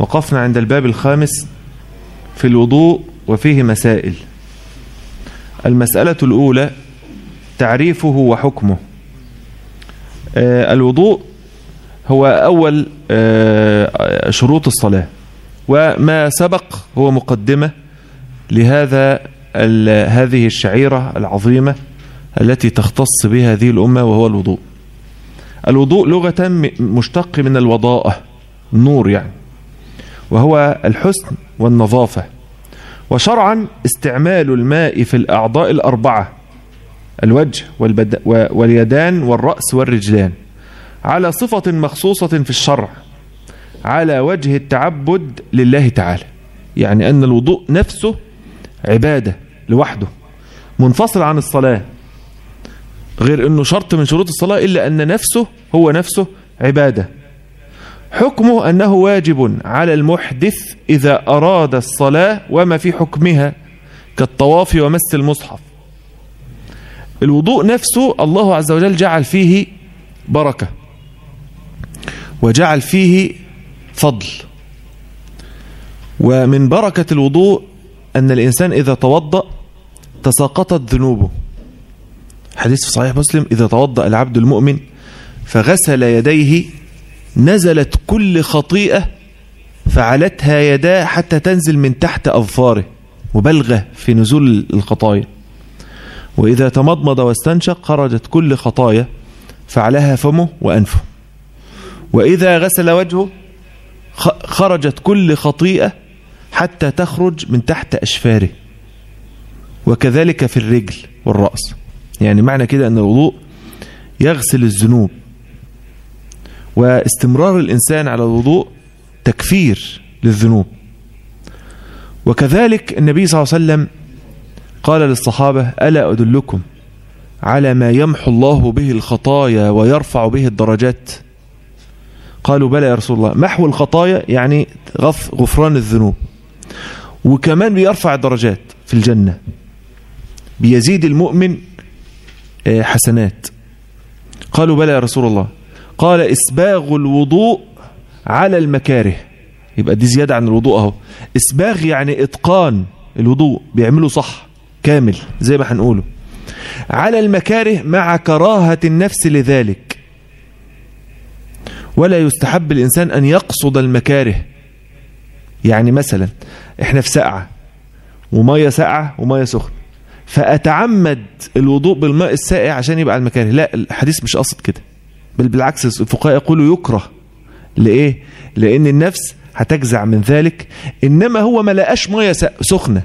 وقفنا عند الباب الخامس في الوضوء وفيه مسائل المسألة الأولى تعريفه وحكمه آه الوضوء هو أول آه شروط الصلاة وما سبق هو مقدمة لهذا هذه الشعيرة العظيمة التي تختص بها هذه الأمة وهو الوضوء الوضوء لغة مشتق من الوضاءة النور يعني وهو الحسن والنظافة وشرعا استعمال الماء في الأعضاء الأربعة الوجه والبد... واليدان والرأس والرجلان على صفة مخصوصة في الشرع على وجه التعبد لله تعالى يعني أن الوضوء نفسه عبادة لوحده منفصل عن الصلاة غير أنه شرط من شروط الصلاة إلا أن نفسه هو نفسه عبادة حكمه أنه واجب على المحدث إذا أراد الصلاة وما في حكمها كالطواف ومس المصحف الوضوء نفسه الله عز وجل جعل فيه بركة وجعل فيه فضل ومن بركة الوضوء أن الإنسان إذا توضأ تساقطت ذنوبه حديث في صحيح مسلم إذا توضأ العبد المؤمن فغسل يديه نزلت كل خطيئة فعلتها يداه حتى تنزل من تحت أظفاره مبالغة في نزول الخطايا وإذا تمضمض واستنشق خرجت كل خطايا فعلها فمه وأنفه وإذا غسل وجهه خرجت كل خطيئة حتى تخرج من تحت أشفاره وكذلك في الرجل والرأس يعني معنى كده أن الوضوء يغسل الذنوب واستمرار الإنسان على الوضوء تكفير للذنوب وكذلك النبي صلى الله عليه وسلم قال للصحابة ألا أدلكم على ما يمحو الله به الخطايا ويرفع به الدرجات قالوا بلى يا رسول الله محو الخطايا يعني غف غفران الذنوب وكمان بيرفع الدرجات في الجنة بيزيد المؤمن حسنات قالوا بلى يا رسول الله قال إسباغ الوضوء على المكاره يبقى دي زيادة عن الوضوء اهو إسباغ يعني إتقان الوضوء بيعمله صح كامل زي ما هنقوله على المكاره مع كراهة النفس لذلك ولا يستحب الإنسان أن يقصد المكاره يعني مثلا احنا في ساعة ومية ساقعة ومية سخنة فأتعمد الوضوء بالماء الساقع عشان يبقى على المكاره لا الحديث مش قصد كده بل بالعكس الفقهاء يقولوا يكره لإيه لأن النفس هتجزع من ذلك إنما هو ما لقاش مية سخنة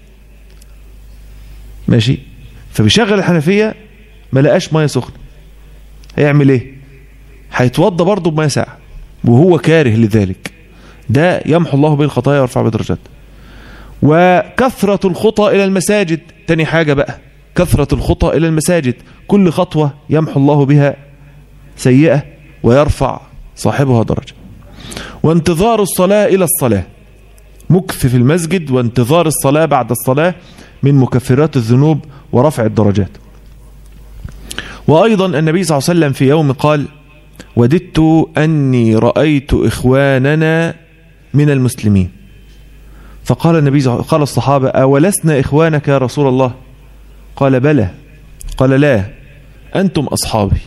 ماشي فبيشغل الحنفية ما لقاش مية سخنة هيعمل ايه هيتوضى برضه بمية ساقعة وهو كاره لذلك ده يمحو الله به الخطايا ويرفع به درجات وكثرة الخطى إلى المساجد تاني حاجة بقى كثرة الخطى إلى المساجد كل خطوة يمحو الله بها سيئة ويرفع صاحبها درجة وانتظار الصلاة إلى الصلاة مكث في المسجد وانتظار الصلاة بعد الصلاة من مكفرات الذنوب ورفع الدرجات وأيضا النبي صلى الله عليه وسلم في يوم قال وددت أني رأيت إخواننا من المسلمين فقال النبي قال الصحابة أولسنا إخوانك يا رسول الله قال بلى قال لا أنتم أصحابي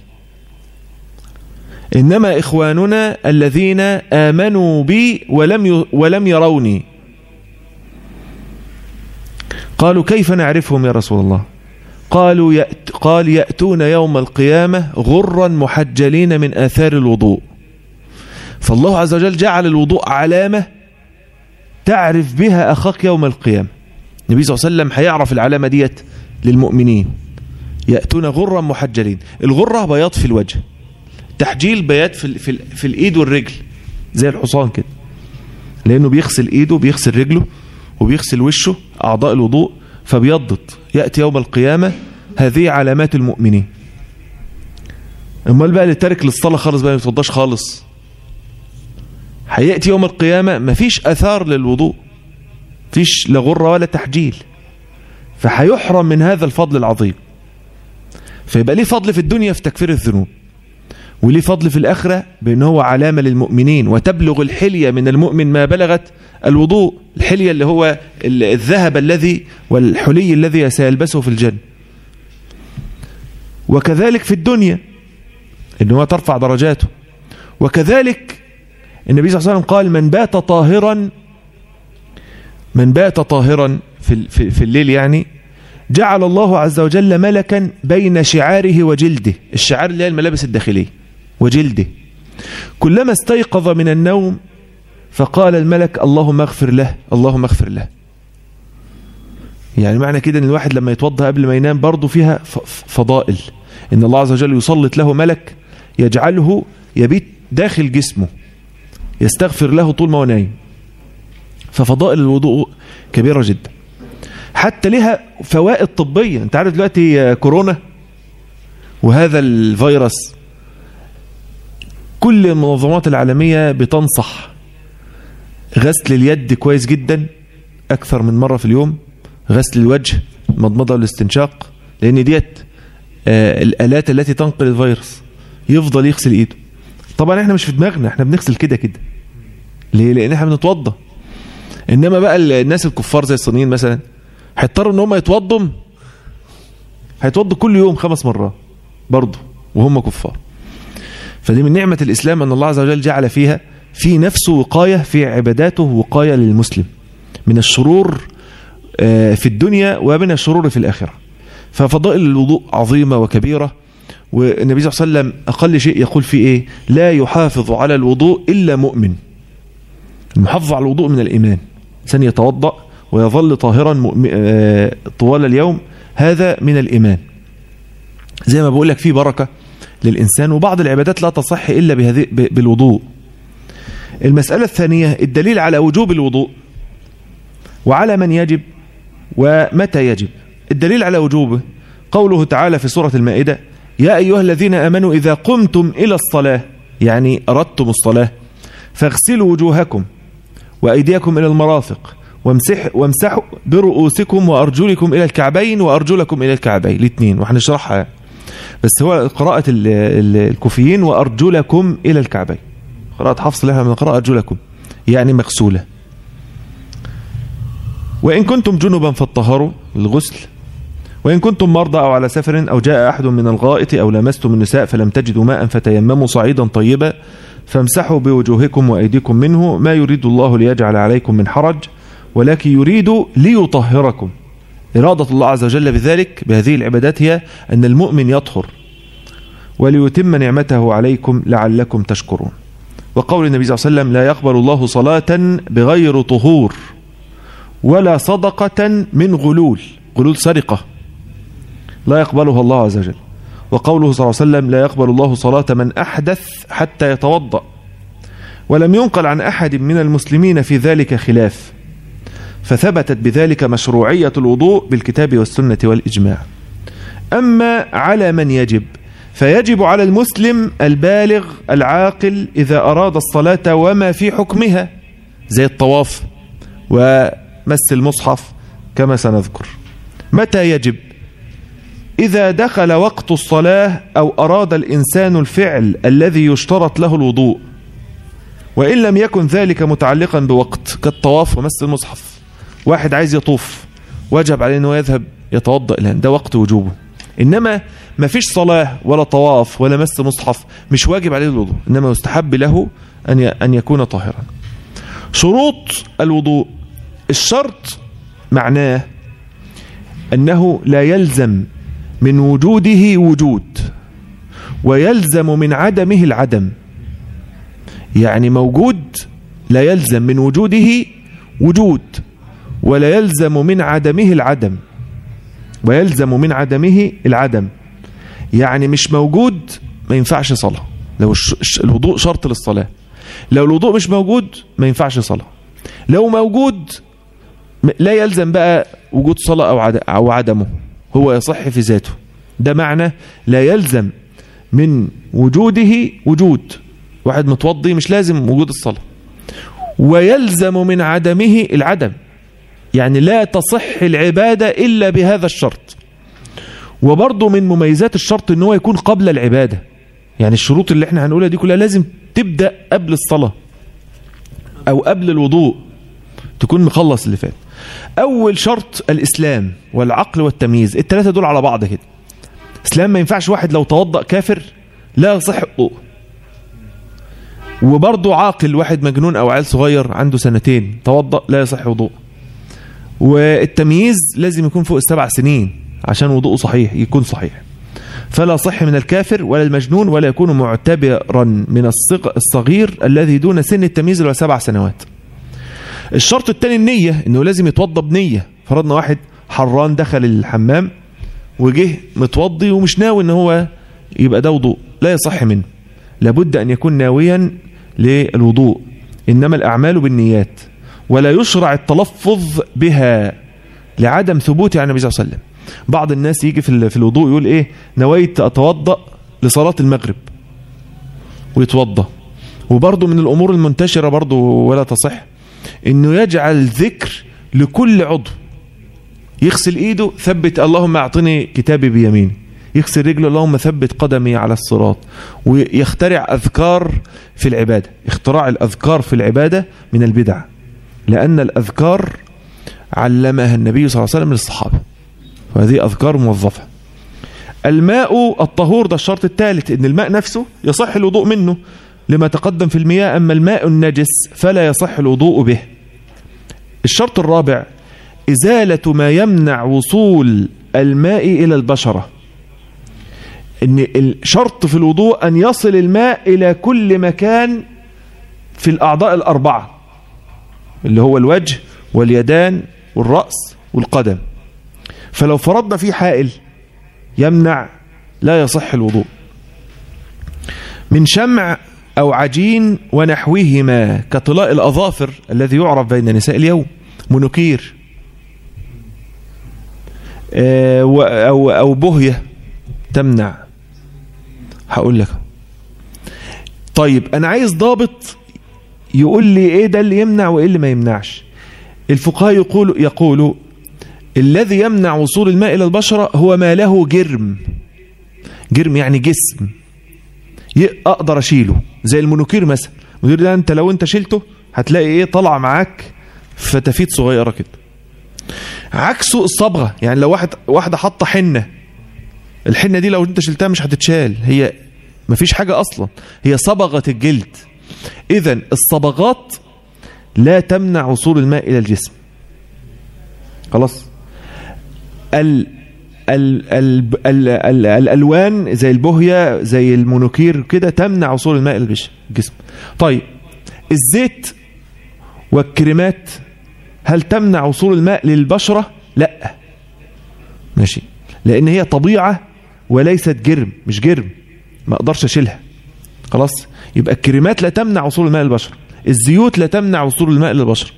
إنما إخواننا الذين آمنوا بي ولم ولم يروني قالوا كيف نعرفهم يا رسول الله قالوا يأت قال يأتون يوم القيامة غرا محجلين من آثار الوضوء فالله عز وجل جعل الوضوء علامة تعرف بها أخاك يوم القيامة النبي صلى الله عليه وسلم هيعرف العلامة ديت للمؤمنين يأتون غرا محجلين الغرة بياض في الوجه تحجيل بياض في, في, في الإيد والرجل زي الحصان كده لأنه بيغسل إيده بيغسل رجله وبيغسل وشه أعضاء الوضوء فبيضت يأتي يوم القيامة هذه علامات المؤمنين امال بقى اللي تارك للصلاة خالص بقى ما يتوضاش خالص هيأتي يوم القيامة مفيش أثار للوضوء فيش لا غرة ولا تحجيل فهيحرم من هذا الفضل العظيم فيبقى ليه فضل في الدنيا في تكفير الذنوب وليه فضل في الآخرة بأنه هو علامة للمؤمنين وتبلغ الحلية من المؤمن ما بلغت الوضوء الحلية اللي هو الذهب الذي والحلي الذي سيلبسه في الجنة وكذلك في الدنيا أنه ترفع درجاته وكذلك النبي صلى الله عليه وسلم قال من بات طاهرا من بات طاهرا في, في, في الليل يعني جعل الله عز وجل ملكا بين شعاره وجلده الشعار اللي هي الملابس الداخلية وجلده كلما استيقظ من النوم فقال الملك اللهم اغفر له اللهم اغفر له يعني معنى كده ان الواحد لما يتوضا قبل ما ينام برضه فيها فضائل ان الله عز وجل يسلط له ملك يجعله يبيت داخل جسمه يستغفر له طول ما هو نايم ففضائل الوضوء كبيرة جدا حتى لها فوائد طبية انت عارف دلوقتي كورونا وهذا الفيروس كل المنظمات العالمية بتنصح غسل اليد كويس جدا أكثر من مرة في اليوم غسل الوجه المضمضة والاستنشاق لأن ديت آه الآلات التي تنقل الفيروس يفضل يغسل إيده طبعا احنا مش في دماغنا احنا بنغسل كده كده ليه لأن احنا بنتوضى إنما بقى الناس الكفار زي الصينيين مثلا هيضطروا ان هم يتوضوا هيتوضوا كل يوم خمس مرات برضه وهم كفار فدي من نعمة الإسلام أن الله عز وجل جعل فيها في نفسه وقاية في عباداته وقاية للمسلم من الشرور في الدنيا ومن الشرور في الآخرة ففضائل الوضوء عظيمة وكبيرة والنبي صلى الله عليه وسلم أقل شيء يقول فيه إيه لا يحافظ على الوضوء إلا مؤمن المحافظ على الوضوء من الإيمان إنسان يتوضأ ويظل طاهرا طوال اليوم هذا من الإيمان زي ما بقول لك في بركة للإنسان وبعض العبادات لا تصح إلا بهذه بالوضوء المسألة الثانية الدليل على وجوب الوضوء وعلى من يجب ومتى يجب الدليل على وجوبه قوله تعالى في سورة المائدة يا أيها الذين أمنوا إذا قمتم إلى الصلاة يعني أردتم الصلاة فاغسلوا وجوهكم وأيديكم إلى المرافق وامسح وامسحوا برؤوسكم وأرجلكم إلى الكعبين وأرجلكم إلى الكعبين الاثنين وهنشرحها بس هو قراءة الكوفيين وأرجلكم إلى الكعبين قراءة حفص لها من قراءة أرجلكم يعني مغسولة وإن كنتم جنبا فالطهروا الغسل وإن كنتم مرضى أو على سفر أو جاء أحد من الغائط أو لمستم النساء فلم تجدوا ماء فتيمموا صعيدا طيبا فامسحوا بوجوهكم وأيديكم منه ما يريد الله ليجعل عليكم من حرج ولكن يريد ليطهركم إرادة الله عز وجل بذلك بهذه العبادات هي أن المؤمن يطهر وليتم نعمته عليكم لعلكم تشكرون وقول النبي صلى الله عليه وسلم لا يقبل الله صلاة بغير طهور ولا صدقة من غلول غلول سرقة لا يقبلها الله عز وجل وقوله صلى الله عليه وسلم لا يقبل الله صلاة من أحدث حتى يتوضأ ولم ينقل عن أحد من المسلمين في ذلك خلاف فثبتت بذلك مشروعية الوضوء بالكتاب والسنة والإجماع أما على من يجب فيجب على المسلم البالغ العاقل إذا أراد الصلاة وما في حكمها زي الطواف ومس المصحف كما سنذكر متى يجب إذا دخل وقت الصلاة أو أراد الإنسان الفعل الذي يشترط له الوضوء وإن لم يكن ذلك متعلقا بوقت كالطواف ومس المصحف واحد عايز يطوف وجب عليه أنه يذهب يتوضأ الآن ده وقت وجوبه إنما ما فيش صلاة ولا طواف ولا مس مصحف مش واجب عليه الوضوء إنما يستحب له أن أن يكون طاهرا شروط الوضوء الشرط معناه أنه لا يلزم من وجوده وجود ويلزم من عدمه العدم يعني موجود لا يلزم من وجوده وجود ولا يلزم من عدمه العدم ويلزم من عدمه العدم يعني مش موجود ما ينفعش صلاة لو الوضوء شرط للصلاة لو الوضوء مش موجود ما ينفعش صلاة لو موجود لا يلزم بقى وجود صلاة أو عدمه هو يصح في ذاته ده معنى لا يلزم من وجوده وجود واحد متوضي مش لازم وجود الصلاة ويلزم من عدمه العدم يعني لا تصح العبادة إلا بهذا الشرط وبرضه من مميزات الشرط ان هو يكون قبل العبادة يعني الشروط اللي احنا هنقولها دي كلها لازم تبدأ قبل الصلاة او قبل الوضوء تكون مخلص اللي فات اول شرط الاسلام والعقل والتمييز الثلاثة دول على بعض كده اسلام ما ينفعش واحد لو توضأ كافر لا يصح وضوء وبرضه عاقل واحد مجنون او عيل صغير عنده سنتين توضأ لا يصح وضوء والتمييز لازم يكون فوق السبع سنين عشان وضوءه صحيح يكون صحيح فلا صح من الكافر ولا المجنون ولا يكون معتبرا من الصغير الذي دون سن التمييز اللي هو سبع سنوات الشرط الثاني النية انه لازم يتوضى بنية فرضنا واحد حران دخل الحمام وجه متوضي ومش ناوي ان هو يبقى ده وضوء لا يصح منه لابد ان يكون ناويا للوضوء انما الاعمال بالنيات ولا يشرع التلفظ بها لعدم ثبوتها عن النبي صلى الله عليه وسلم بعض الناس يجي في الوضوء يقول ايه نويت اتوضا لصلاه المغرب ويتوضا وبرضه من الامور المنتشره برضه ولا تصح انه يجعل ذكر لكل عضو يغسل ايده ثبت اللهم اعطني كتابي بيميني يغسل رجله اللهم ثبت قدمي على الصراط ويخترع اذكار في العباده اختراع الاذكار في العباده من البدع لان الاذكار علمها النبي صلى الله عليه وسلم للصحابه وهذه أذكار موظفة الماء الطهور ده الشرط الثالث ان الماء نفسه يصح الوضوء منه لما تقدم في المياه أما الماء النجس فلا يصح الوضوء به الشرط الرابع إزالة ما يمنع وصول الماء إلى البشرة ان الشرط في الوضوء أن يصل الماء إلى كل مكان في الأعضاء الأربعة اللي هو الوجه واليدان والرأس والقدم فلو فرضنا في حائل يمنع لا يصح الوضوء من شمع أو عجين ونحوهما كطلاء الأظافر الذي يعرف بين نساء اليوم منكير أو, أو بهية تمنع هقول لك طيب أنا عايز ضابط يقول لي إيه ده اللي يمنع وإيه اللي ما يمنعش الفقهاء يقولوا يقولوا الذي يمنع وصول الماء إلى البشرة هو ما له جرم جرم يعني جسم أقدر أشيله زي المنوكير مثلا المنوكير ده أنت لو أنت شلته هتلاقي إيه طلع معاك فتافيت صغيرة كده عكسه الصبغة يعني لو واحد واحدة حاطة حنة الحنة دي لو أنت شلتها مش هتتشال هي مفيش حاجة أصلا هي صبغة الجلد إذا الصبغات لا تمنع وصول الماء إلى الجسم خلاص ال ال ال ال ال الالوان زي البهيه زي المونوكير كده تمنع وصول الماء الى الجسم طيب الزيت والكريمات هل تمنع وصول الماء للبشره لا ماشي لان هي طبيعه وليست جرم مش جرم ما اقدرش اشيلها خلاص يبقى الكريمات لا تمنع وصول الماء للبشره الزيوت لا تمنع وصول الماء للبشره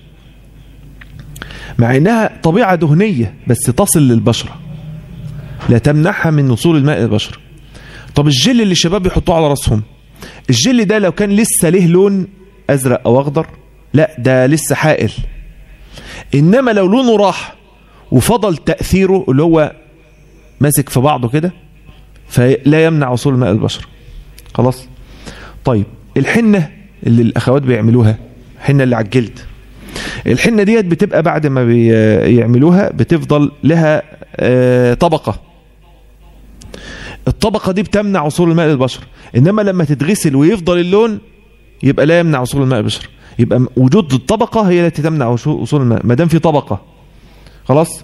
مع انها طبيعة دهنية بس تصل للبشرة لا تمنعها من وصول الماء للبشرة طب الجل اللي الشباب بيحطوه على راسهم الجل ده لو كان لسه له لون ازرق او اخضر لا ده لسه حائل انما لو لونه راح وفضل تأثيره اللي هو ماسك في بعضه كده فلا يمنع وصول الماء للبشرة خلاص طيب الحنة اللي الاخوات بيعملوها حنة اللي على الجلد الحنة ديت بتبقى بعد ما بيعملوها بتفضل لها طبقة الطبقة دي بتمنع وصول الماء للبشر إنما لما تتغسل ويفضل اللون يبقى لا يمنع وصول الماء للبشر يبقى وجود الطبقة هي التي تمنع وصول الماء ما دام في طبقة خلاص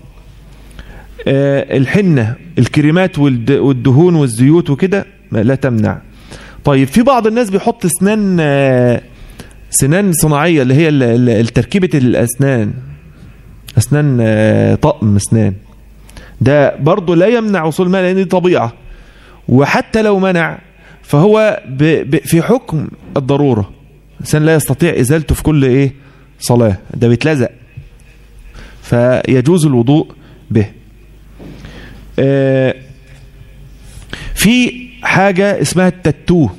الحنة الكريمات والدهون والزيوت وكده لا تمنع طيب في بعض الناس بيحط اسنان سنان صناعية اللي هي التركيبة الأسنان أسنان طقم أسنان ده برضه لا يمنع وصول الماء لأن دي طبيعة وحتى لو منع فهو ب ب في حكم الضرورة الإنسان لا يستطيع إزالته في كل إيه صلاة ده بيتلزق فيجوز الوضوء به آه في حاجة اسمها التاتو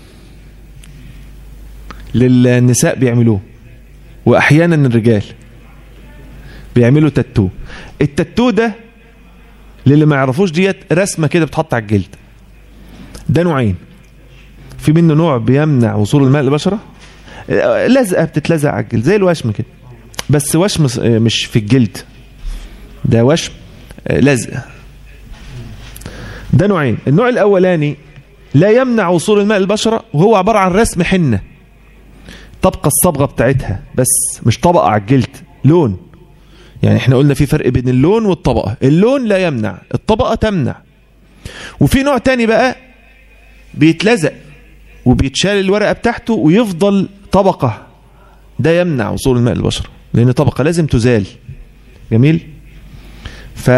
للنساء بيعملوه واحيانا الرجال بيعملوا تاتو التاتو ده للي ما يعرفوش ديت رسمه كده بتحط على الجلد ده نوعين في منه نوع بيمنع وصول الماء للبشرة لزقة بتتلزق على الجلد زي الوشم كده بس وشم مش في الجلد ده وشم لزقة ده نوعين النوع الأولاني لا يمنع وصول الماء للبشرة وهو عبارة عن رسم حنة تبقى الصبغة بتاعتها بس مش طبقة على الجلد لون يعني احنا قلنا في فرق بين اللون والطبقة اللون لا يمنع الطبقة تمنع وفي نوع تاني بقى بيتلزق وبيتشال الورقة بتاعته ويفضل طبقة ده يمنع وصول الماء للبشرة لأن طبقة لازم تزال جميل ف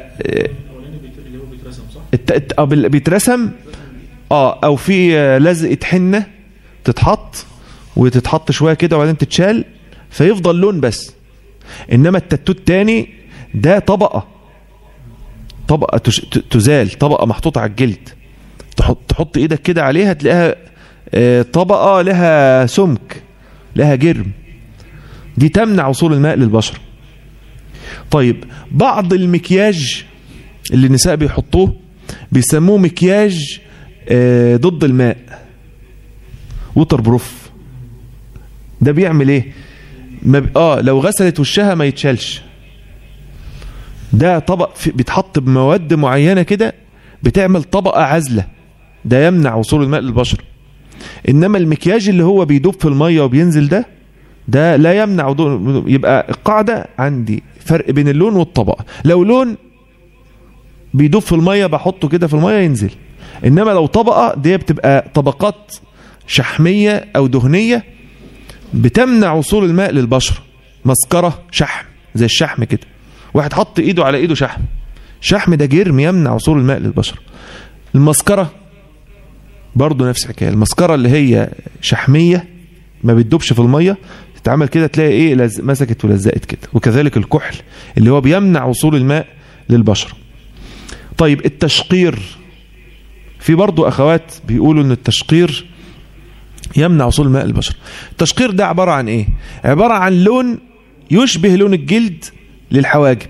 بيترسم اه او في لزقة حنة تتحط وتتحط شوية كده وبعدين تتشال فيفضل لون بس انما التاتو التاني ده طبقة طبقة تزال طبقة محطوطة على الجلد تحط تحط ايدك كده عليها تلاقيها طبقة لها سمك لها جرم دي تمنع وصول الماء للبشرة طيب بعض المكياج اللي النساء بيحطوه بيسموه مكياج ضد الماء ووتر بروف ده بيعمل ايه ما ب... اه لو غسلت وشها ما يتشالش ده طبق في... بيتحط بمواد معينة كده بتعمل طبقة عزلة ده يمنع وصول الماء للبشرة انما المكياج اللي هو بيدوب في المية وبينزل ده ده لا يمنع وضوء يبقى القاعدة عندي فرق بين اللون والطبقة لو لون بيدوب في المية بحطه كده في المية ينزل انما لو طبقة دي بتبقى طبقات شحمية او دهنية بتمنع وصول الماء للبشرة مسكرة شحم زي الشحم كده واحد حط ايده على ايده شحم شحم ده جرم يمنع وصول الماء للبشرة المسكرة برضو نفس الحكاية المسكرة اللي هي شحمية ما بتدوبش في المية تتعمل كده تلاقي ايه لز... مسكت ولزقت كده وكذلك الكحل اللي هو بيمنع وصول الماء للبشرة طيب التشقير في برضو اخوات بيقولوا ان التشقير يمنع وصول الماء للبشرة التشقير ده عبارة عن ايه عبارة عن لون يشبه لون الجلد للحواجب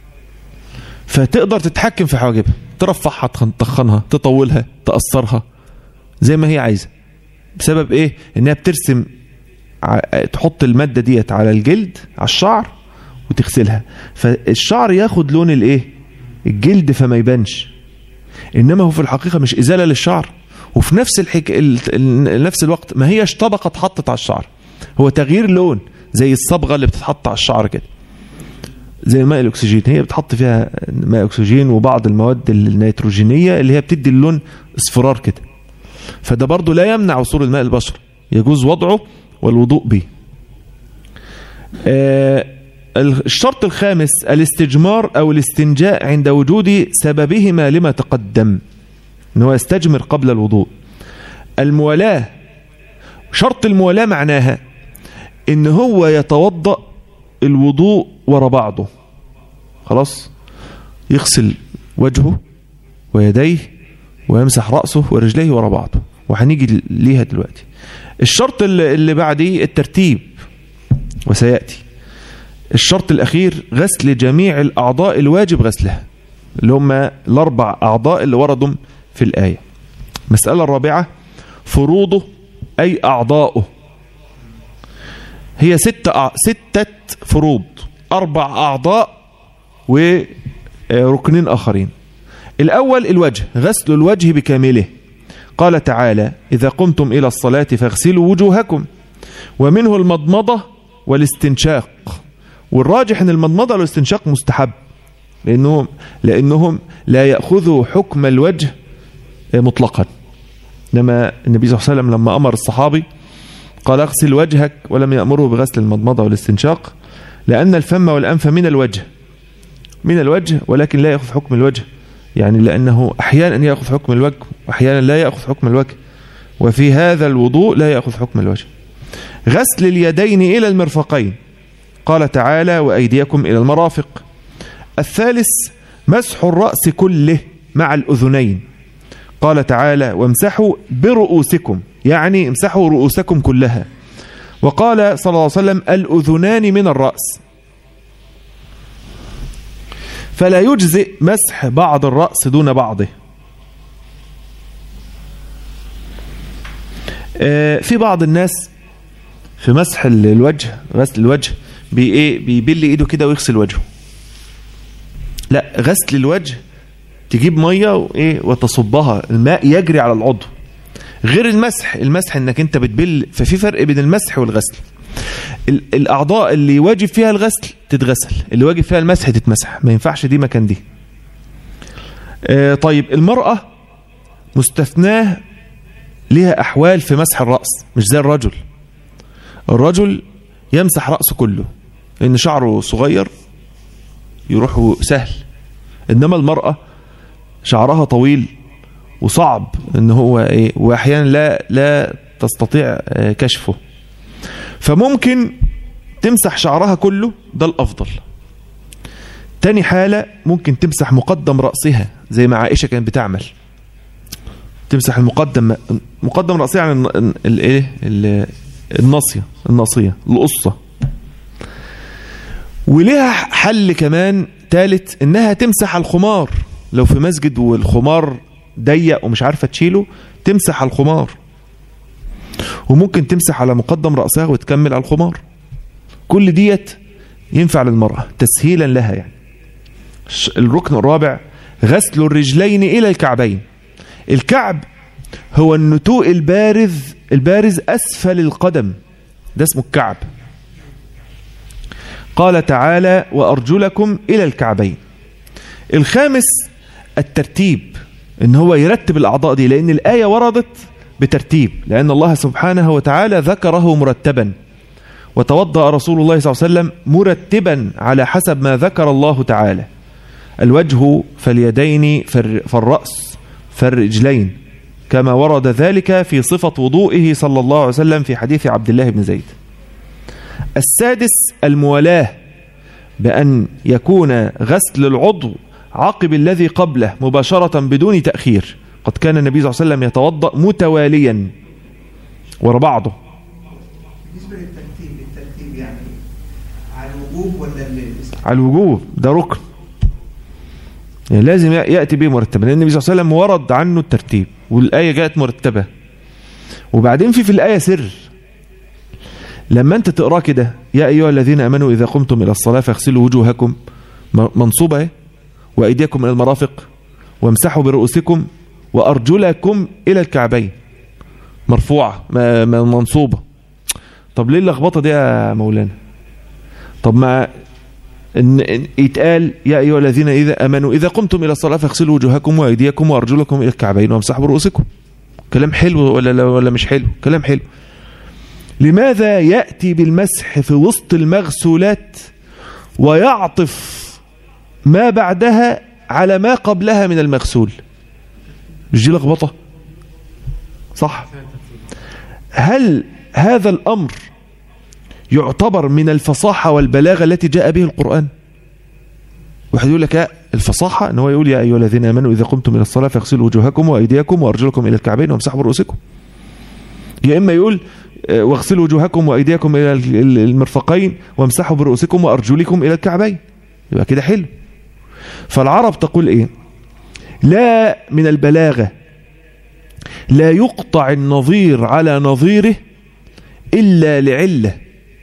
فتقدر تتحكم في حواجبها ترفعها تخنها تطولها تقصرها زي ما هي عايزة بسبب ايه انها بترسم تحط المادة ديت على الجلد على الشعر وتغسلها فالشعر ياخد لون الايه الجلد فما يبانش انما هو في الحقيقة مش ازالة للشعر وفي نفس الحك... نفس الوقت ما هيش طبقة اتحطت على الشعر هو تغيير لون زي الصبغة اللي بتتحط على الشعر كده زي الماء الاكسجين هي بتحط فيها ماء اكسجين وبعض المواد النيتروجينية اللي هي بتدي اللون اصفرار كده فده برضو لا يمنع وصول الماء البشر يجوز وضعه والوضوء به آه الشرط الخامس الاستجمار او الاستنجاء عند وجود سببهما لما تقدم ان هو يستجمر قبل الوضوء الموالاة شرط الموالاة معناها ان هو يتوضأ الوضوء ورا بعضه خلاص يغسل وجهه ويديه ويمسح رأسه ورجليه ورا بعضه وهنيجي ليها دلوقتي الشرط اللي بعديه الترتيب وسيأتي الشرط الأخير غسل جميع الأعضاء الواجب غسلها اللي هم الأربع أعضاء اللي وردوا في الآية مسألة الرابعة فروضه أي أعضاؤه هي ستة, ستة فروض أربع أعضاء وركنين آخرين الأول الوجه غسل الوجه بكامله قال تعالى إذا قمتم إلى الصلاة فاغسلوا وجوهكم ومنه المضمضة والاستنشاق والراجح أن المضمضة والاستنشاق مستحب لأنهم, لأنهم لا يأخذوا حكم الوجه مطلقا لما النبي صلى الله عليه وسلم لما أمر الصحابي قال اغسل وجهك ولم يأمره بغسل المضمضة والاستنشاق لأن الفم والأنف من الوجه من الوجه ولكن لا يأخذ حكم الوجه يعني لأنه أحيانا يأخذ حكم الوجه وأحيانا لا يأخذ حكم الوجه وفي هذا الوضوء لا يأخذ حكم الوجه غسل اليدين إلى المرفقين قال تعالى وأيديكم إلى المرافق الثالث مسح الرأس كله مع الأذنين قال تعالى وامسحوا برؤوسكم يعني امسحوا رؤوسكم كلها وقال صلى الله عليه وسلم الأذنان من الرأس فلا يجزئ مسح بعض الرأس دون بعضه آه، في بعض الناس في مسح الوجه غسل الوجه بي ايه بيبل ايده كده ويغسل وجهه لا غسل الوجه تجيب ميه وايه وتصبها الماء يجري على العضو غير المسح المسح انك انت بتبل ففي فرق بين المسح والغسل ال- الاعضاء اللي واجب فيها الغسل تتغسل اللي واجب فيها المسح تتمسح ما ينفعش دي مكان دي آه طيب المرأة مستثناه ليها احوال في مسح الرأس مش زي الرجل الرجل يمسح رأسه كله لان شعره صغير يروح سهل انما المرأة شعرها طويل وصعب ان هو ايه واحيانا لا لا تستطيع آه، كشفه فممكن تمسح شعرها كله ده الافضل تاني حالة ممكن تمسح مقدم رأسها زي ما عائشة كانت بتعمل تمسح المقدم مقدم رأسها عن ال- الايه ال- الناصية الناصية القصة ولها حل كمان ثالث انها تمسح الخمار لو في مسجد والخمار ضيق ومش عارفه تشيله تمسح على الخمار وممكن تمسح على مقدم رأسها وتكمل على الخمار كل ديت ينفع للمرأة تسهيلا لها يعني ش- الركن الرابع غسل الرجلين إلى الكعبين الكعب هو النتوء البارز البارز أسفل القدم ده اسمه الكعب قال تعالى وأرجلكم إلى الكعبين الخامس الترتيب ان هو يرتب الأعضاء دي لأن الآية وردت بترتيب لأن الله سبحانه وتعالى ذكره مرتبا وتوضأ رسول الله صلى الله عليه وسلم مرتبا على حسب ما ذكر الله تعالى الوجه فاليدين فالر- فالرأس فالرجلين كما ورد ذلك في صفة وضوئه صلى الله عليه وسلم في حديث عبد الله بن زيد السادس الموالاة بأن يكون غسل العضو عقب الذي قبله مباشرة بدون تأخير قد كان النبي صلى الله عليه وسلم يتوضأ متواليا ورا بعضه بالنسبه للترتيب الترتيب يعني على الوجوب ولا ال- على الوجوب ده ركن يعني لازم يأتي به مرتبا لأن النبي صلى الله عليه وسلم ورد عنه الترتيب والآية جاءت مرتبة وبعدين في في الآية سر لما أنت تقرأ كده يا أيها الذين أمنوا إذا قمتم إلى الصلاة فاغسلوا وجوهكم م- منصوبة إيه؟ وأيديكم إلى المرافق وامسحوا برؤوسكم وأرجلكم إلى الكعبين مرفوعة ما- ما- منصوبة طب ليه اللخبطة دي يا مولانا طب ما إن إن يتقال يا أيها الذين إذا أمنوا إذا قمتم إلى الصلاة فاغسلوا وجوهكم وأيديكم وأرجلكم إلى الكعبين وامسحوا برؤوسكم كلام حلو ولا لا- ولا مش حلو كلام حلو لماذا يأتي بالمسح في وسط المغسولات ويعطف ما بعدها على ما قبلها من المغسول مش دي لخبطة صح هل هذا الأمر يعتبر من الفصاحة والبلاغة التي جاء به القرآن واحد يقول لك آه، الفصاحة ان هو يقول يا أيها الذين آمنوا إذا قمتم إلى الصلاة فاغسلوا وجوهكم وأيديكم وأرجلكم إلى الكعبين وامسحوا برؤوسكم يا إما يقول آه، واغسلوا وجوهكم وأيديكم إلى ال- ال- المرفقين وامسحوا برؤوسكم وأرجلكم إلى الكعبين يبقى كده حلو فالعرب تقول إيه لا من البلاغة لا يقطع النظير على نظيره إلا لعلة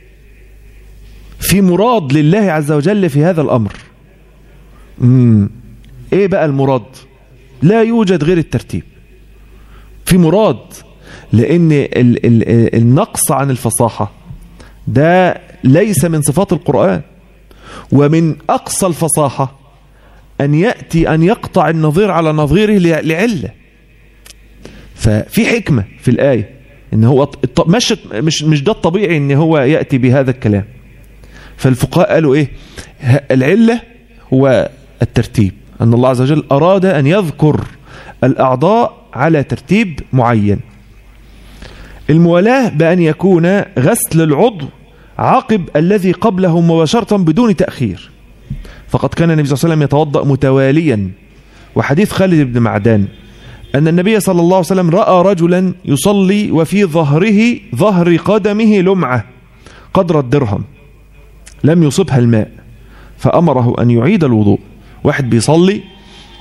في مراد لله عز وجل في هذا الأمر مم. إيه بقى المراد لا يوجد غير الترتيب في مراد لأن ال ال النقص عن الفصاحة ده ليس من صفات القرآن ومن أقصى الفصاحة أن يأتي أن يقطع النظير على نظيره لع- لعلة ففي حكمة في الآية ان هو الط- مش مش مش ده الطبيعي ان هو ياتي بهذا الكلام فالفقهاء قالوا ايه ه- العله هو الترتيب ان الله عز وجل اراد ان يذكر الاعضاء على ترتيب معين الموالاه بان يكون غسل العضو عقب الذي قبله مباشره بدون تاخير فقد كان النبي صلى الله عليه وسلم يتوضا متواليا وحديث خالد بن معدان أن النبي صلى الله عليه وسلم رأى رجلا يصلي وفي ظهره ظهر قدمه لمعة قدر الدرهم لم يصبها الماء فأمره أن يعيد الوضوء واحد بيصلي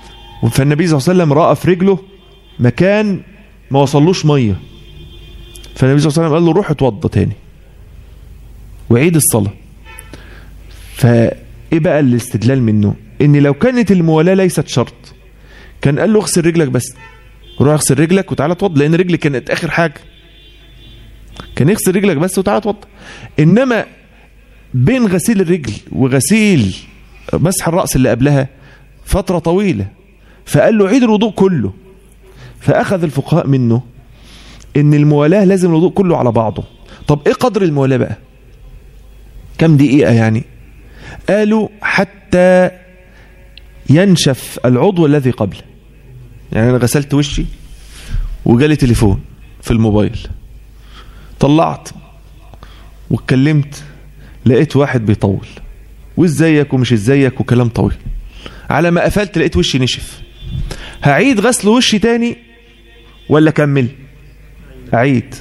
فالنبي صلى الله عليه وسلم رأى في رجله مكان ما وصلوش مية فالنبي صلى الله عليه وسلم قال له روح اتوضى تاني وعيد الصلاة فايه بقى الاستدلال منه ان لو كانت الموالاة ليست شرط كان قال له اغسل رجلك بس روح اغسل رجلك وتعالى اتوضى لان رجلي كانت اخر حاجة كان يغسل رجلك بس وتعالى اتوضى انما بين غسيل الرجل وغسيل مسح الرأس اللي قبلها فترة طويلة فقال له عيد الوضوء كله فأخذ الفقهاء منه ان الموالاة لازم الوضوء كله على بعضه طب ايه قدر الموالاة بقى كم دقيقة يعني قالوا حتى ينشف العضو الذي قبله يعني انا غسلت وشي وجالي تليفون في الموبايل طلعت واتكلمت لقيت واحد بيطول وازيك ومش ازيك وكلام طويل على ما قفلت لقيت وشي نشف هعيد غسل وشي تاني ولا كمل اعيد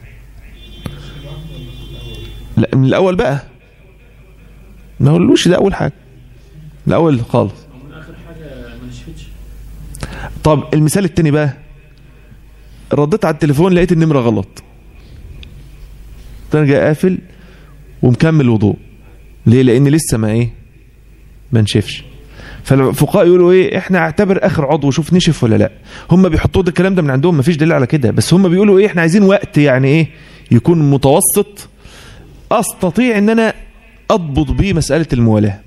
لا من الاول بقى ما هو الوش ده اول حاجه الاول خالص من اخر حاجه ما نشفتش طب المثال التاني بقى رديت على التليفون لقيت النمره غلط انا جاي قافل ومكمل وضوء ليه لان لسه ما ايه ما نشفش فالفقهاء يقولوا ايه احنا اعتبر اخر عضو شوف نشف ولا لا هم بيحطوا ده الكلام ده من عندهم مفيش دليل على كده بس هم بيقولوا ايه احنا عايزين وقت يعني ايه يكون متوسط استطيع ان انا اضبط بيه مسألة الموالاة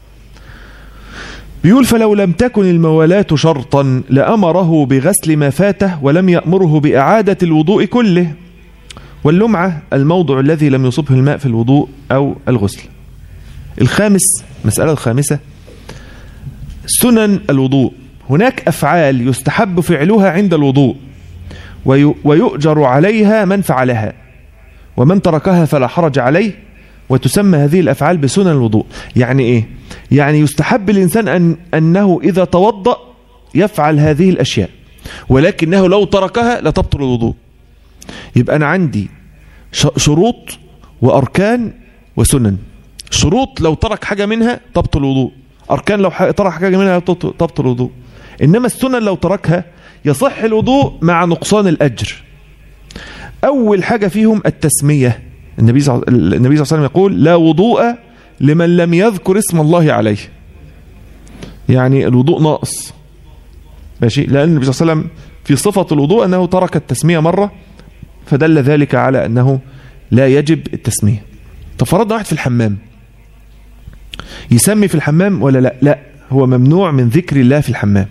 بيقول فلو لم تكن الموالاة شرطا لأمره بغسل ما فاته ولم يأمره بإعادة الوضوء كله واللمعة الموضع الذي لم يصبه الماء في الوضوء أو الغسل الخامس مسألة الخامسة سنن الوضوء هناك أفعال يستحب فعلها عند الوضوء وي- ويؤجر عليها من فعلها ومن تركها فلا حرج عليه وتسمى هذه الأفعال بسنن الوضوء يعني إيه؟ يعني يستحب الإنسان أن أنه إذا توضأ يفعل هذه الأشياء ولكنه لو تركها لا تبطل الوضوء يبقى أنا عندي ش- شروط وأركان وسنن شروط لو ترك حاجة منها تبطل الوضوء أركان لو ح- ترك حاجة منها تبطل تبطل الوضوء إنما السنن لو تركها يصح الوضوء مع نقصان الأجر أول حاجة فيهم التسمية النبي صلى النبي صلى الله عليه وسلم يقول لا وضوء لمن لم يذكر اسم الله عليه يعني الوضوء ناقص ماشي لأن النبي صلى الله عليه وسلم في صفة الوضوء أنه ترك التسمية مرة فدل ذلك على أنه لا يجب التسمية طب فرضنا واحد في الحمام يسمي في الحمام ولا لا لا هو ممنوع من ذكر الله في الحمام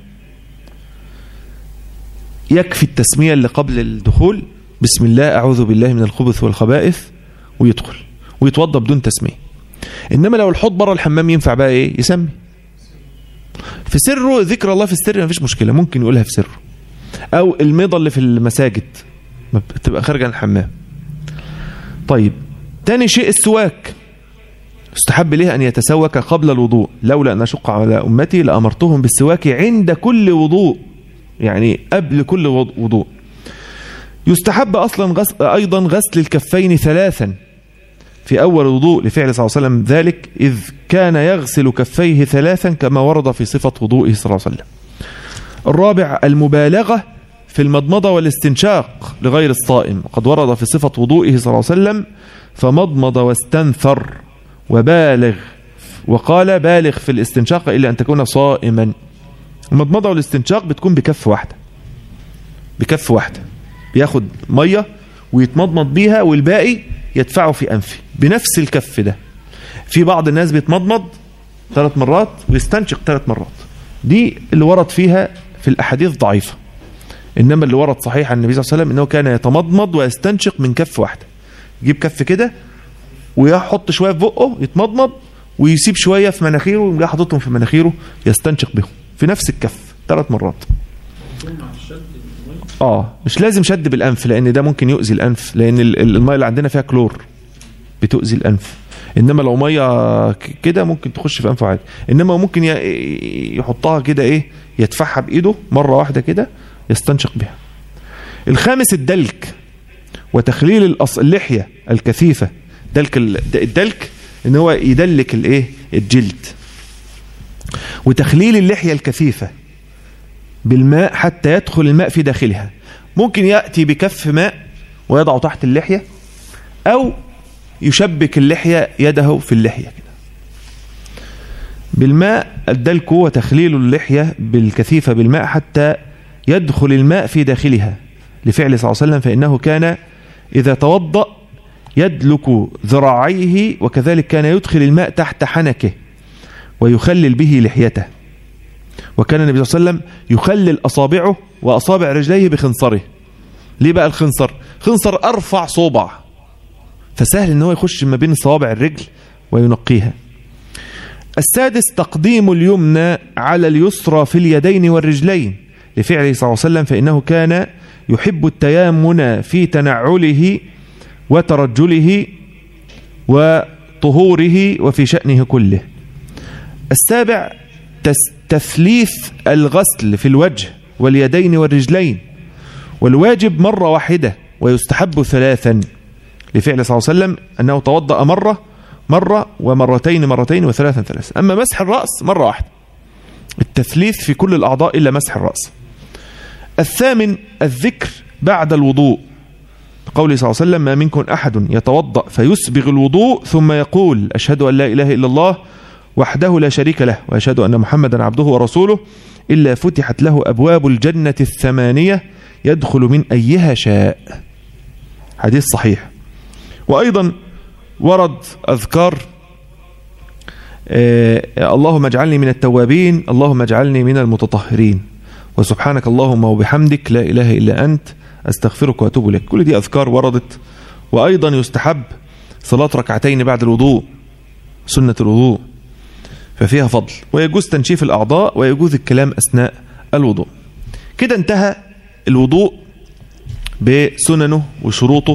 يكفي التسمية اللي قبل الدخول بسم الله أعوذ بالله من الخبث والخبائث ويدخل ويتوضى بدون تسمية إنما لو الحوض بره الحمام ينفع بقى إيه يسمي في سره ذكر الله في السر ما فيش مشكلة ممكن يقولها في سره أو الميضة اللي في المساجد ما بتبقى خارجة عن الحمام طيب تاني شيء السواك استحب ليه أن يتسوك قبل الوضوء لولا أن أشق على أمتي لأمرتهم بالسواك عند كل وضوء يعني قبل كل وض- وضوء يستحب أصلا غسل أيضا غسل الكفين ثلاثا في أول وضوء لفعل صلى الله عليه وسلم ذلك إذ كان يغسل كفيه ثلاثا كما ورد في صفة وضوئه صلى الله عليه وسلم الرابع المبالغة في المضمضة والاستنشاق لغير الصائم قد ورد في صفة وضوئه صلى الله عليه وسلم فمضمض واستنثر وبالغ وقال بالغ في الاستنشاق إلا أن تكون صائما المضمضة والاستنشاق بتكون بكف واحدة بكف واحدة بياخد مية ويتمضمض بيها والباقي يدفعه في أنفه بنفس الكف ده في بعض الناس بيتمضمض ثلاث مرات ويستنشق ثلاث مرات دي اللي ورد فيها في الأحاديث ضعيفة إنما اللي ورد صحيح عن النبي صلى الله عليه وسلم إنه كان يتمضمض ويستنشق من كف واحدة يجيب كف كده ويحط شوية في بقه يتمضمض ويسيب شوية في مناخيره ويقوم جاي حاططهم في مناخيره يستنشق بهم في نفس الكف ثلاث مرات مع الشد المية. اه مش لازم شد بالانف لان ده ممكن يؤذي الانف لان ال- ال- الميه اللي عندنا فيها كلور بتؤذي الانف انما لو ميه ك- كده ممكن تخش في انفه عادي انما ممكن ي- يحطها كده ايه يدفعها بايده مره واحده كده يستنشق بها الخامس الدلك وتخليل الأص- اللحيه الكثيفه دلك ال- د- الدلك ان هو يدلك الايه الجلد وتخليل اللحيه الكثيفه بالماء حتى يدخل الماء في داخلها ممكن يأتي بكف ماء ويضع تحت اللحية أو يشبك اللحية يده في اللحية كده بالماء الدلك وتخليل اللحية بالكثيفة بالماء حتى يدخل الماء في داخلها لفعل صلى الله عليه وسلم فإنه كان إذا توضأ يدلك ذراعيه وكذلك كان يدخل الماء تحت حنكه ويخلل به لحيته وكان النبي صلى الله عليه وسلم يخلل أصابعه وأصابع رجليه بخنصره ليه بقى الخنصر خنصر أرفع صوبع فسهل ان هو يخش ما بين صوابع الرجل وينقيها السادس تقديم اليمنى على اليسرى في اليدين والرجلين لفعله صلى الله عليه وسلم فإنه كان يحب التيامن في تنعله وترجله وطهوره وفي شأنه كله السابع تس- تثليث الغسل في الوجه واليدين والرجلين والواجب مرة واحدة ويستحب ثلاثا لفعل صلى الله عليه وسلم أنه توضأ مرة مرة ومرتين مرتين وثلاثا ثلاثا أما مسح الرأس مرة واحدة التثليث في كل الأعضاء إلا مسح الرأس الثامن الذكر بعد الوضوء قوله صلى الله عليه وسلم ما منكم أحد يتوضأ فيسبغ الوضوء ثم يقول أشهد أن لا إله إلا الله وحده لا شريك له وأشهد أن محمدا عبده ورسوله إلا فتحت له أبواب الجنة الثمانية يدخل من أيها شاء حديث صحيح وأيضا ورد أذكار آه اللهم اجعلني من التوابين اللهم اجعلني من المتطهرين وسبحانك اللهم وبحمدك لا إله إلا أنت أستغفرك وأتوب إليك كل دي أذكار وردت وأيضا يستحب صلاة ركعتين بعد الوضوء سنة الوضوء ففيها فضل ويجوز تنشيف الأعضاء ويجوز الكلام أثناء الوضوء كده انتهى الوضوء بسننه وشروطه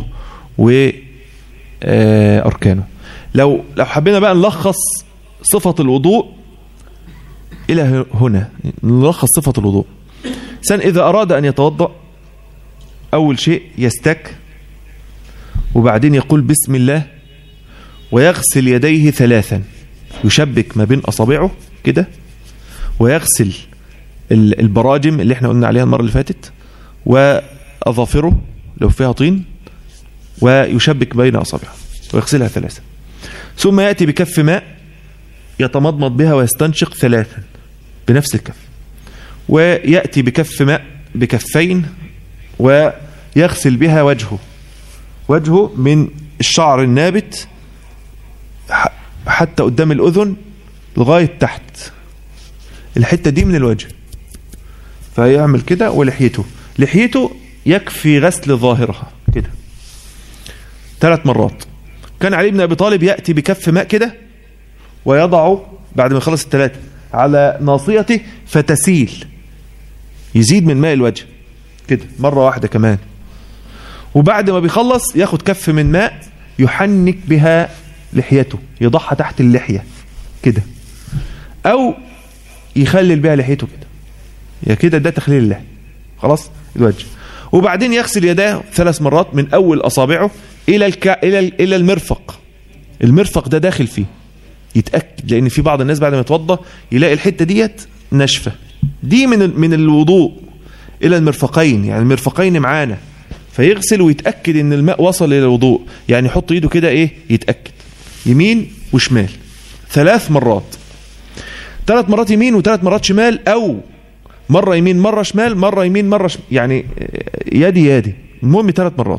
وأركانه لو لو حبينا بقى نلخص صفة الوضوء إلى هنا نلخص صفة الوضوء إنسان إذا أراد أن يتوضأ أول شيء يستك وبعدين يقول بسم الله ويغسل يديه ثلاثا يشبك ما بين أصابعه كده ويغسل ال- البراجم اللي احنا قلنا عليها المرة اللي فاتت وأظافره لو فيها طين ويشبك بين أصابعه ويغسلها ثلاثا ثم يأتي بكف ماء يتمضمض بها ويستنشق ثلاثا بنفس الكف ويأتي بكف ماء بكفين ويغسل بها وجهه وجهه من الشعر النابت ح- حتى قدام الأذن لغاية تحت الحتة دي من الوجه فيعمل كده ولحيته لحيته يكفي غسل ظاهرها كده ثلاث مرات كان علي بن أبي طالب يأتي بكف ماء كده ويضعه بعد ما يخلص الثلاثة على ناصيته فتسيل يزيد من ماء الوجه كده مرة واحدة كمان وبعد ما بيخلص ياخد كف من ماء يحنك بها لحيته يضعها تحت اللحية كده أو يخلل بها لحيته كده يا كده ده تخليل اللحية خلاص الوجه وبعدين يغسل يداه ثلاث مرات من أول أصابعه إلى الك... إلى ال- إلى المرفق المرفق ده داخل فيه يتأكد لأن في بعض الناس بعد ما يتوضى يلاقي الحتة ديت ناشفة دي من ال- من الوضوء إلى المرفقين يعني المرفقين معانا فيغسل ويتأكد إن الماء وصل إلى الوضوء يعني يحط إيده كده إيه يتأكد يمين وشمال ثلاث مرات ثلاث مرات يمين وثلاث مرات شمال أو مرة يمين مرة شمال مرة يمين مرة شمال يعني يدي يدي المهم ثلاث مرات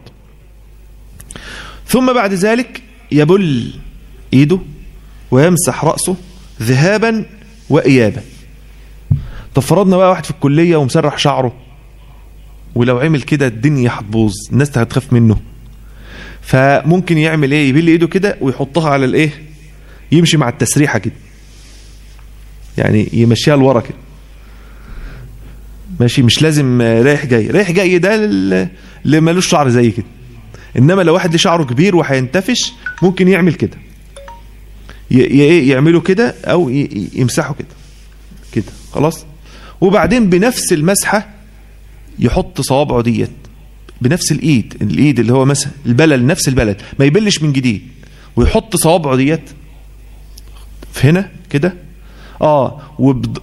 ثم بعد ذلك يبل ايده ويمسح رأسه ذهابا وإيابا طب فرضنا بقى واحد في الكلية ومسرح شعره ولو عمل كده الدنيا هتبوظ الناس هتخاف منه فممكن يعمل ايه يبل ايده كده ويحطها على الايه يمشي مع التسريحة كده يعني يمشيها لورا كده ماشي مش لازم آه، رايح جاي رايح جاي ده لل- اللي ملوش شعر زي كده انما لو واحد ليه شعره كبير وهينتفش ممكن يعمل كده ي- ي- إيه، يعمله كده او ي- ي- يمسحه كده كده خلاص وبعدين بنفس المسحه يحط صوابعه ديت بنفس الايد الايد اللي هو مثلا البلل نفس البلد ما يبلش من جديد ويحط صوابعه ديت في هنا كده اه وبد-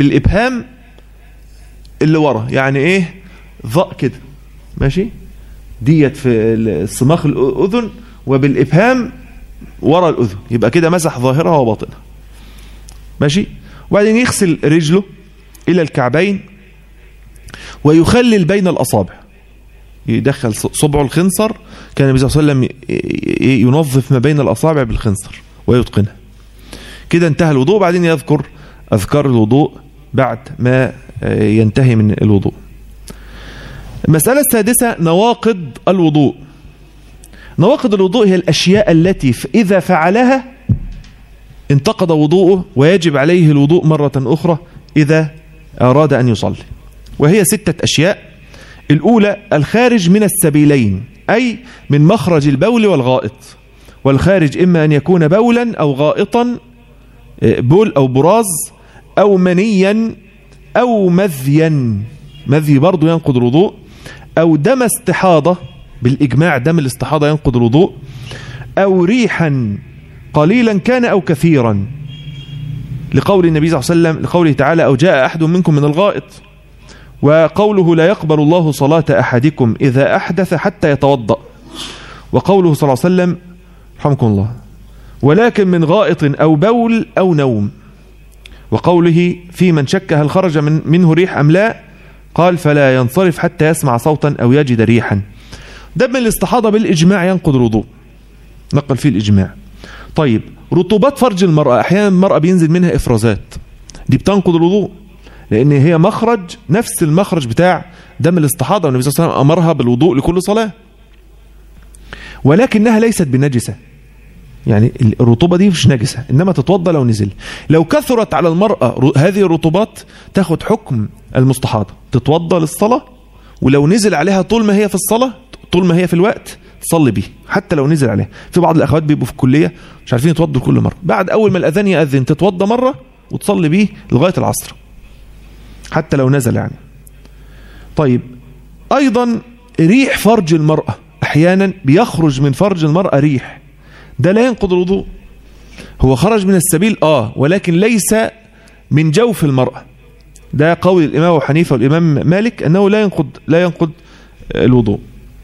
وبالابهام اللي ورا يعني ايه ضاء كده ماشي ديت في صماخ الأذن وبالإبهام ورا الأذن يبقى كده مسح ظاهرها وباطنها ماشي وبعدين يغسل رجله إلى الكعبين ويخلل بين الأصابع يدخل صبعه الخنصر كان النبي صلى الله عليه وسلم ينظف ما بين الأصابع بالخنصر ويتقنها كده انتهى الوضوء بعدين يذكر أذكار الوضوء بعد ما ينتهي من الوضوء المسألة السادسة نواقض الوضوء نواقض الوضوء هي الأشياء التي إذا فعلها انتقض وضوءه ويجب عليه الوضوء مرة أخرى إذا أراد أن يصلي وهي ستة أشياء الأولى الخارج من السبيلين أي من مخرج البول والغائط والخارج إما أن يكون بولا أو غائطا بول أو براز أو منيا أو مذيا مذي برضو ينقض الوضوء أو دم استحاضة بالإجماع دم الاستحاضة ينقض الوضوء أو ريحا قليلا كان أو كثيرا لقول النبي صلى الله عليه وسلم لقوله تعالى أو جاء أحد منكم من الغائط وقوله لا يقبل الله صلاة أحدكم إذا أحدث حتى يتوضأ وقوله صلى الله عليه وسلم رحمكم الله ولكن من غائط أو بول أو نوم وقوله في من شك هل خرج من منه ريح أم لا قال فلا ينصرف حتى يسمع صوتا أو يجد ريحا دم الاستحاضة بالإجماع ينقض الوضوء نقل فيه الإجماع طيب رطوبات فرج المرأة أحيانا المرأة بينزل منها إفرازات دي بتنقض الوضوء لأن هي مخرج نفس المخرج بتاع دم الاستحاضة والنبي صلى الله عليه وسلم أمرها بالوضوء لكل صلاة ولكنها ليست بنجسة يعني الرطوبة دي مش نجسة إنما تتوضى لو نزل لو كثرت على المرأة هذه الرطوبات تاخد حكم المستحاضة تتوضى للصلاة ولو نزل عليها طول ما هي في الصلاة طول ما هي في الوقت تصلي بيه حتى لو نزل عليها في بعض الأخوات بيبقوا في الكلية مش عارفين يتوضوا كل مرة بعد أول ما الأذان يأذن تتوضى مرة وتصلي بيه لغاية العصر حتى لو نزل يعني طيب أيضا ريح فرج المرأة أحيانا بيخرج من فرج المرأة ريح ده لا ينقض الوضوء هو خرج من السبيل آه ولكن ليس من جوف المرأة ده قول الإمام أبو حنيفة والإمام مالك أنه لا ينقض لا ينقض الوضوء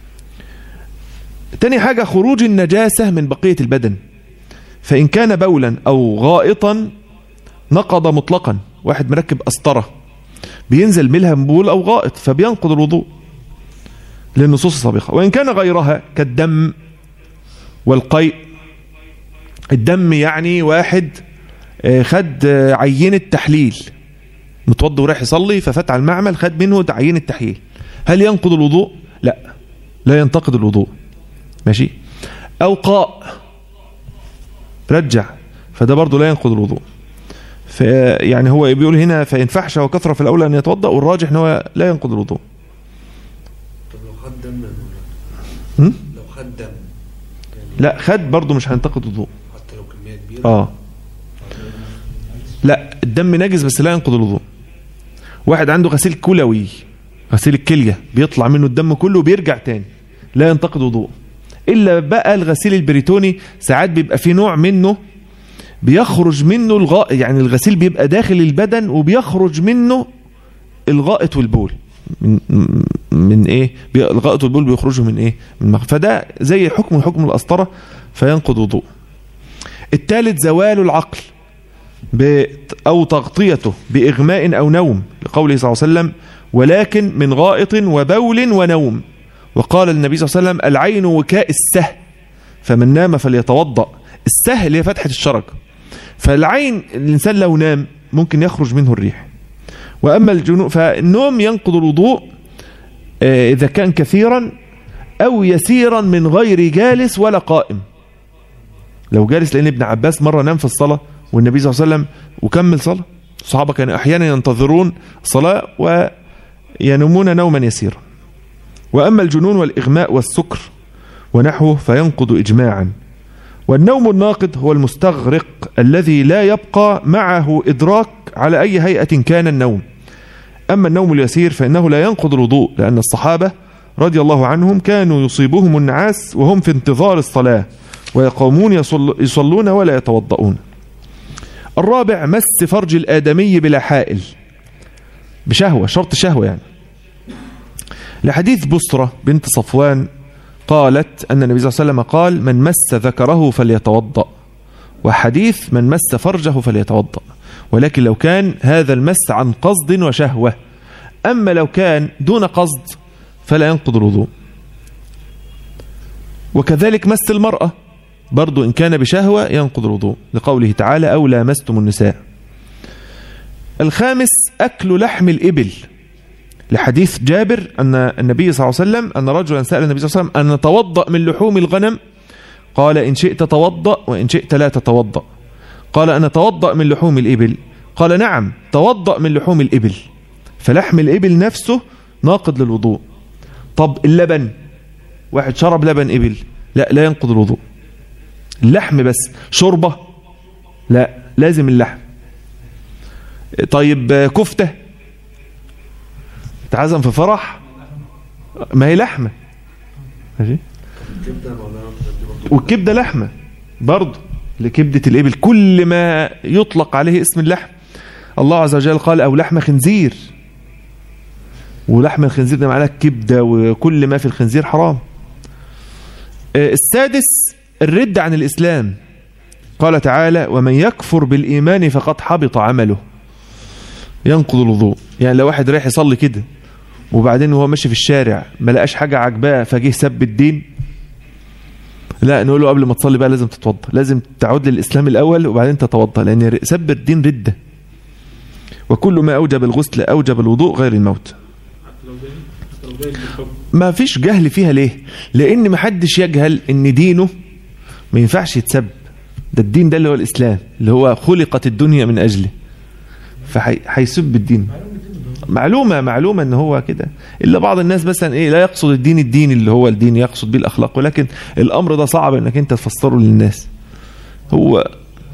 تاني حاجة خروج النجاسة من بقية البدن فإن كان بولا أو غائطا نقض مطلقا واحد مركب أسطرة بينزل منها بول أو غائط فبينقض الوضوء للنصوص السابقة وإن كان غيرها كالدم والقيء الدم يعني واحد خد عينة تحليل متوضى وراح يصلي ففات على المعمل خد منه عينة تحليل هل ينقض الوضوء لا لا ينتقد الوضوء ماشي أو قاء رجع فده برضه لا ينقض الوضوء يعني هو بيقول هنا فإن فحش وكثر في الأولى أن يتوضأ والراجح أنه هو لا ينقض الوضوء طب لو خد دم هم؟ لو خد دم لا خد برضه مش هينتقد الوضوء حتى لو كمية كبيرة اه لا الدم نجس بس لا ينقض الوضوء واحد عنده غسيل كلوي غسيل الكلية بيطلع منه الدم كله وبيرجع تاني لا ينتقد وضوء إلا بقى الغسيل البريتوني ساعات بيبقى فيه نوع منه بيخرج منه الغائط يعني الغسيل بيبقى داخل البدن وبيخرج منه الغائط والبول من من ايه بي- الغائط والبول بيخرجوا من ايه من المخ... فده زي حكم حكم القسطره فينقض وضوء الثالث زوال العقل ب... او تغطيته باغماء او نوم لقوله صلى الله عليه وسلم ولكن من غائط وبول ونوم وقال النبي صلى الله عليه وسلم العين وكاء السه فمن نام فليتوضأ السه اللي هي فتحة الشرج فالعين الإنسان لو نام ممكن يخرج منه الريح وأما الجنوب فالنوم ينقض الوضوء آه، إذا كان كثيرا أو يسيرا من غير جالس ولا قائم لو جالس لأن ابن عباس مرة نام في الصلاة والنبي صلى الله عليه وسلم وكمل صلاة الصحابة كانوا أحيانا ينتظرون الصلاة وينومون نوما يسيرا وأما الجنون والإغماء والسكر ونحوه فينقض إجماعا والنوم الناقض هو المستغرق الذي لا يبقى معه إدراك على أي هيئة كان النوم أما النوم اليسير فإنه لا ينقض الوضوء لأن الصحابة رضي الله عنهم كانوا يصيبهم النعاس وهم في انتظار الصلاة ويقومون يصل يصلون ولا يتوضؤون الرابع مس فرج الآدمي بلا حائل بشهوة شرط شهوة يعني لحديث بسرة بنت صفوان قالت أن النبي صلى الله عليه وسلم قال من مس ذكره فليتوضأ وحديث من مس فرجه فليتوضأ ولكن لو كان هذا المس عن قصد وشهوة أما لو كان دون قصد فلا ينقض الوضوء وكذلك مس المرأة برضو إن كان بشهوة ينقض الوضوء لقوله تعالى أو لامستم النساء الخامس أكل لحم الإبل لحديث جابر أن النبي صلى الله عليه وسلم أن رجلا سأل النبي صلى الله عليه وسلم أن نتوضأ من لحوم الغنم قال إن شئت توضأ وإن شئت لا تتوضأ قال أنا توضأ من لحوم الإبل قال نعم توضأ من لحوم الإبل فلحم الإبل نفسه ناقض للوضوء طب اللبن واحد شرب لبن إبل لا لا ينقض الوضوء اللحم بس شوربة لا لازم اللحم طيب آه، كفتة اتعزم في فرح ما هي لحمة ماشي كبده مولانا والكبدة لحمة برضه لكبدة الإبل كل ما يطلق عليه اسم اللحم الله عز وجل قال أو لحم خنزير ولحم الخنزير ده معناه كبدة وكل ما في الخنزير حرام آه، السادس الرد عن الإسلام قال تعالى ومن يكفر بالإيمان فقد حبط عمله ينقض الوضوء يعني لو واحد رايح يصلي كده وبعدين وهو ماشي في الشارع ما لقاش حاجة عجباه فجه سب الدين لا نقول له قبل ما تصلي بقى لازم تتوضا لازم تعود للإسلام الأول وبعدين تتوضا لأن سب الدين ردة وكل ما أوجب الغسل أوجب الوضوء غير الموت حتى لو جاي حتى لو جاي بالحب ما فيش جهل فيها ليه لان ما حدش يجهل ان دينه ما ينفعش يتسب ده الدين ده اللي هو الاسلام اللي هو خلقت الدنيا من اجله فهيسب الدين معلومة معلومة ان هو كده الا بعض الناس مثلا ايه لا يقصد الدين الدين اللي هو الدين يقصد بيه الاخلاق ولكن الامر ده صعب انك انت تفسره للناس هو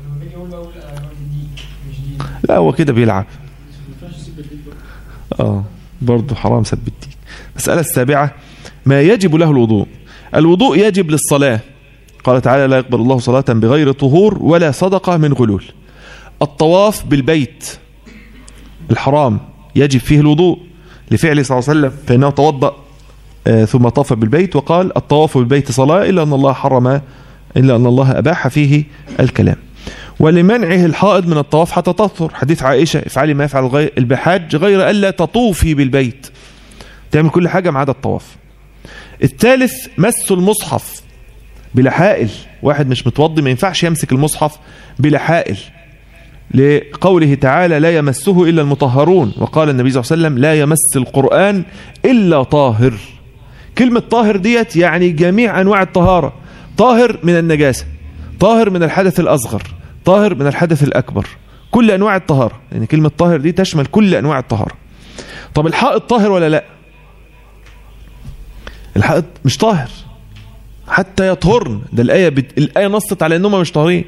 لا هو كده بيلعب ما ينفعش تسيب الدين بقى. اه برضه حرام سب الدين المسألة السابعة ما يجب له الوضوء الوضوء يجب للصلاة قال تعالى لا يقبل الله صلاة بغير طهور ولا صدقة من غلول الطواف بالبيت الحرام يجب فيه الوضوء لفعل صلى الله عليه وسلم فإنه توضأ آه، ثم طاف بالبيت وقال الطواف بالبيت صلاة إلا أن الله حرم إلا أن الله أباح فيه الكلام ولمنعه الحائض من الطواف حتى تطهر حديث عائشة افعلي ما يفعل غير البحاج غير ألا تطوفي بالبيت تعمل كل حاجة ما عدا الطواف الثالث مس المصحف بلا حائل واحد مش متوضي ما ينفعش يمسك المصحف بلا حائل لقوله تعالى لا يمسه إلا المطهرون وقال النبي صلى الله عليه وسلم لا يمس القرآن إلا طاهر كلمة طاهر ديت يعني جميع أنواع الطهارة طاهر من النجاسة طاهر من الحدث الأصغر طاهر من الحدث الأكبر كل أنواع الطهارة يعني كلمة طاهر دي تشمل كل أنواع الطهارة طب الحائط طاهر ولا لا الحائط مش طاهر حتى يطهرن ده الآية بت... الآية نصت على أنهم مش طاهرين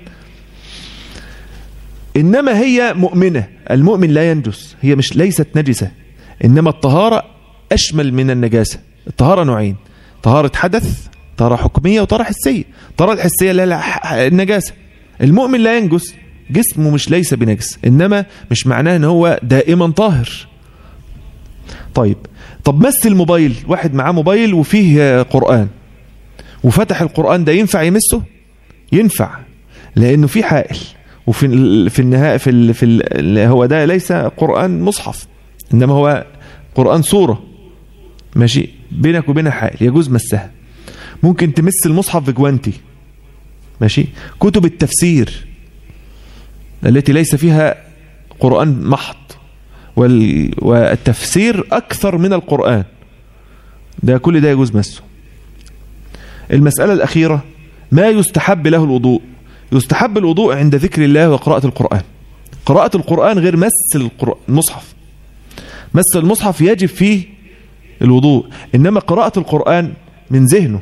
إنما هي مؤمنة المؤمن لا ينجس هي مش ليست نجسة إنما الطهارة أشمل من النجاسة الطهارة نوعين طهارة حدث طهارة حكمية وطهارة حسية الطهارة الحسية لا لا ح- النجاسة المؤمن لا ينجس جسمه مش ليس بنجس إنما مش معناه إن هو دائما طاهر طيب طب مس الموبايل واحد معاه موبايل وفيه آه، قرآن وفتح القرآن ده ينفع يمسه ينفع لأنه في حائل وفي ال- في النهاية في ال في ال هو ده ليس قرآن مصحف إنما هو قرآن سورة ماشي بينك وبينها حائل يجوز مسها ممكن تمس المصحف بجوانتي ماشي كتب التفسير التي ليس فيها قرآن محض وال والتفسير أكثر من القرآن ده كل ده يجوز مسه المسألة الأخيرة ما يستحب له الوضوء يستحب الوضوء عند ذكر الله وقراءة القرآن قراءة القرآن غير مس القر- المصحف مس المصحف يجب فيه الوضوء إنما قراءة القرآن من ذهنه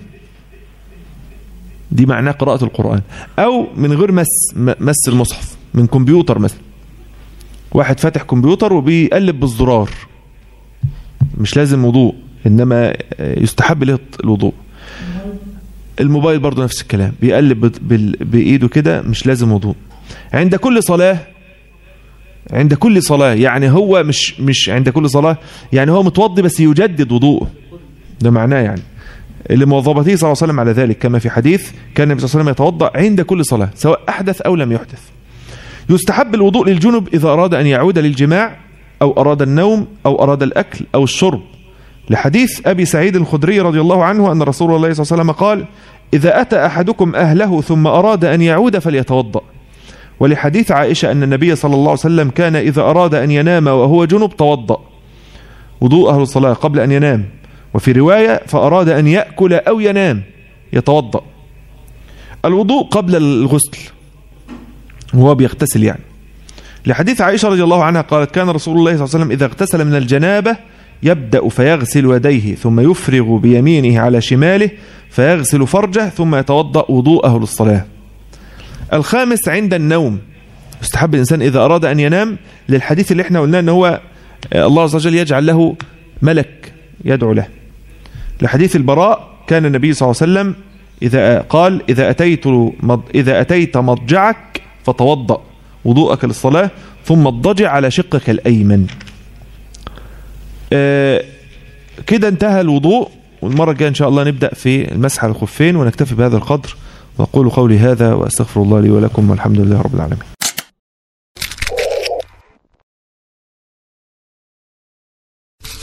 دي معناه قراءة القرآن أو من غير مس م- مس المصحف من كمبيوتر مثلا واحد فاتح كمبيوتر وبيقلب بالزرار مش لازم وضوء إنما يستحب له الوضوء الموبايل برضو نفس الكلام بيقلب بت- بال- بإيده كده مش لازم وضوء عند كل صلاة عند كل صلاة يعني هو مش مش عند كل صلاة يعني هو متوضي بس يجدد وضوءه ده معناه يعني لمواظبته صلى الله عليه وسلم على ذلك كما في حديث كان النبي صلى الله عليه وسلم يتوضأ عند كل صلاة سواء أحدث أو لم يحدث يستحب الوضوء للجنب إذا أراد أن يعود للجماع أو أراد النوم أو أراد الأكل أو الشرب لحديث أبي سعيد الخدري رضي الله عنه أن رسول الله صلى الله عليه وسلم قال إذا أتى أحدكم أهله ثم أراد أن يعود فليتوضأ ولحديث عائشة أن النبي صلى الله عليه وسلم كان إذا أراد أن ينام وهو جنب توضأ وضوء أهل الصلاة قبل أن ينام وفي رواية فأراد أن يأكل أو ينام يتوضأ الوضوء قبل الغسل وهو بيغتسل يعني لحديث عائشة رضي الله عنها قالت كان رسول الله صلى الله عليه وسلم إذا اغتسل من الجنابة يبدأ فيغسل يديه ثم يفرغ بيمينه على شماله فيغسل فرجه ثم يتوضأ وضوءه للصلاة الخامس عند النوم يستحب الإنسان إذا أراد أن ينام للحديث اللي احنا قلناه أنه هو الله عز وجل يجعل له ملك يدعو له لحديث البراء كان النبي صلى الله عليه وسلم إذا قال إذا أتيت مض إذا أتيت مضجعك فتوضأ وضوءك للصلاة ثم اضطجع على شقك الأيمن آه كده انتهى الوضوء والمرة الجاية إن شاء الله نبدأ في المسح على الخفين ونكتفي بهذا القدر وأقول قولي هذا وأستغفر الله لي ولكم والحمد لله رب العالمين